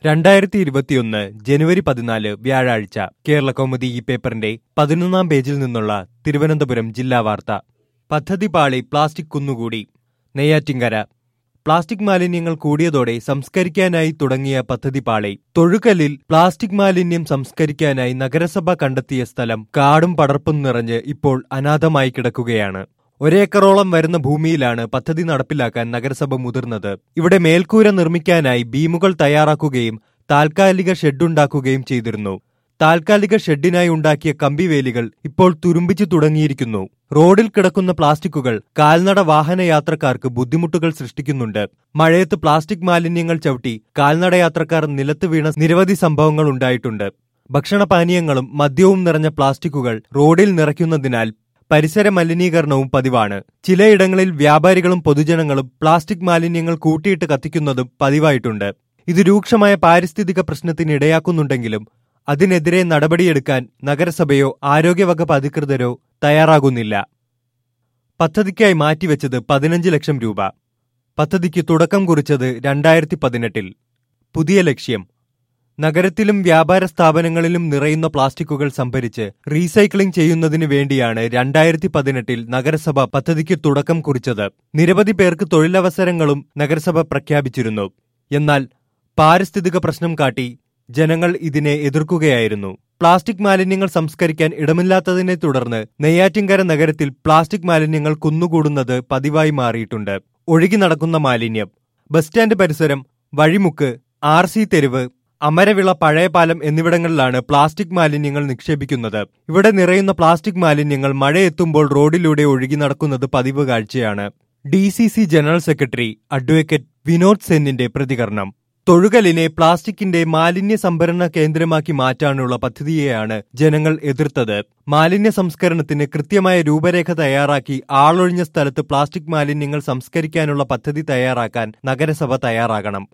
രണ്ടായിരത്തി ഇരുപത്തിയൊന്ന് ജനുവരി പതിനാല് വ്യാഴാഴ്ച കേരള കൗമുദി ഈ പേപ്പറിന്റെ പതിനൊന്നാം പേജിൽ നിന്നുള്ള തിരുവനന്തപുരം ജില്ലാ വാർത്ത പദ്ധതി പാളി പ്ലാസ്റ്റിക് കുന്നുകൂടി നെയ്യാറ്റിങ്കര പ്ലാസ്റ്റിക് മാലിന്യങ്ങൾ കൂടിയതോടെ സംസ്കരിക്കാനായി തുടങ്ങിയ പദ്ധതി പാളി തൊഴുകലിൽ പ്ലാസ്റ്റിക് മാലിന്യം സംസ്കരിക്കാനായി നഗരസഭ കണ്ടെത്തിയ സ്ഥലം കാടും പടർപ്പും നിറഞ്ഞ് ഇപ്പോൾ അനാഥമായി കിടക്കുകയാണ് ഒരേക്കറോളം വരുന്ന ഭൂമിയിലാണ് പദ്ധതി നടപ്പിലാക്കാൻ നഗരസഭ മുതിർന്നത് ഇവിടെ മേൽക്കൂര നിർമ്മിക്കാനായി ബീമുകൾ തയ്യാറാക്കുകയും താൽക്കാലിക ഷെഡുണ്ടാക്കുകയും ചെയ്തിരുന്നു താൽക്കാലിക ഷെഡിനായി ഉണ്ടാക്കിയ കമ്പിവേലികൾ ഇപ്പോൾ തുരുമ്പിച്ചു തുടങ്ങിയിരിക്കുന്നു റോഡിൽ കിടക്കുന്ന പ്ലാസ്റ്റിക്കുകൾ കാൽനട വാഹന യാത്രക്കാർക്ക് ബുദ്ധിമുട്ടുകൾ സൃഷ്ടിക്കുന്നുണ്ട് മഴയത്ത് പ്ലാസ്റ്റിക് മാലിന്യങ്ങൾ ചവിട്ടി കാൽനട യാത്രക്കാർ നിലത്ത് വീണ നിരവധി സംഭവങ്ങൾ ഉണ്ടായിട്ടുണ്ട് ഭക്ഷണപാനീയങ്ങളും മദ്യവും നിറഞ്ഞ പ്ലാസ്റ്റിക്കുകൾ റോഡിൽ നിറയ്ക്കുന്നതിനാൽ പരിസര മലിനീകരണവും പതിവാണ് ചിലയിടങ്ങളിൽ വ്യാപാരികളും പൊതുജനങ്ങളും പ്ലാസ്റ്റിക് മാലിന്യങ്ങൾ കൂട്ടിയിട്ട് കത്തിക്കുന്നതും പതിവായിട്ടുണ്ട് ഇത് രൂക്ഷമായ പാരിസ്ഥിതിക പ്രശ്നത്തിന് ഇടയാക്കുന്നുണ്ടെങ്കിലും അതിനെതിരെ നടപടിയെടുക്കാൻ നഗരസഭയോ ആരോഗ്യവകുപ്പ് അധികൃതരോ തയ്യാറാകുന്നില്ല പദ്ധതിക്കായി മാറ്റിവെച്ചത് പതിനഞ്ച് ലക്ഷം രൂപ പദ്ധതിക്ക് തുടക്കം കുറിച്ചത് രണ്ടായിരത്തി പതിനെട്ടിൽ പുതിയ ലക്ഷ്യം നഗരത്തിലും വ്യാപാര സ്ഥാപനങ്ങളിലും നിറയുന്ന പ്ലാസ്റ്റിക്കുകൾ സംഭരിച്ച് റീസൈക്ലിംഗ് ചെയ്യുന്നതിന് വേണ്ടിയാണ് രണ്ടായിരത്തി പതിനെട്ടിൽ നഗരസഭ പദ്ധതിക്ക് തുടക്കം കുറിച്ചത് നിരവധി പേർക്ക് തൊഴിലവസരങ്ങളും നഗരസഭ പ്രഖ്യാപിച്ചിരുന്നു എന്നാൽ പാരിസ്ഥിതിക പ്രശ്നം കാട്ടി ജനങ്ങൾ ഇതിനെ എതിർക്കുകയായിരുന്നു പ്ലാസ്റ്റിക് മാലിന്യങ്ങൾ സംസ്കരിക്കാൻ ഇടമില്ലാത്തതിനെ തുടർന്ന് നെയ്യാറ്റിൻകര നഗരത്തിൽ പ്ലാസ്റ്റിക് മാലിന്യങ്ങൾ കുന്നുകൂടുന്നത് പതിവായി മാറിയിട്ടുണ്ട് ഒഴുകി നടക്കുന്ന മാലിന്യം ബസ് സ്റ്റാൻഡ് പരിസരം വഴിമുക്ക് ആർ സി തെരുവ് അമരവിള പഴയ പാലം എന്നിവിടങ്ങളിലാണ് പ്ലാസ്റ്റിക് മാലിന്യങ്ങൾ നിക്ഷേപിക്കുന്നത് ഇവിടെ നിറയുന്ന പ്ലാസ്റ്റിക് മാലിന്യങ്ങൾ മഴയെത്തുമ്പോൾ റോഡിലൂടെ ഒഴുകി നടക്കുന്നത് പതിവ് കാഴ്ചയാണ് D C C general secretary advocate Vinod സെന്നിന്റെ പ്രതികരണം തൊഴുകലിനെ പ്ലാസ്റ്റിക്കിന്റെ മാലിന്യ സംഭരണ കേന്ദ്രമാക്കി മാറ്റാനുള്ള പദ്ധതിയെയാണ് ജനങ്ങൾ എതിർത്തത് മാലിന്യ സംസ്കരണത്തിന് കൃത്യമായ രൂപരേഖ തയ്യാറാക്കി ആളൊഴിഞ്ഞ സ്ഥലത്ത് പ്ലാസ്റ്റിക് മാലിന്യങ്ങൾ സംസ്കരിക്കാനുള്ള പദ്ധതി തയ്യാറാക്കാൻ നഗരസഭ തയ്യാറാകണം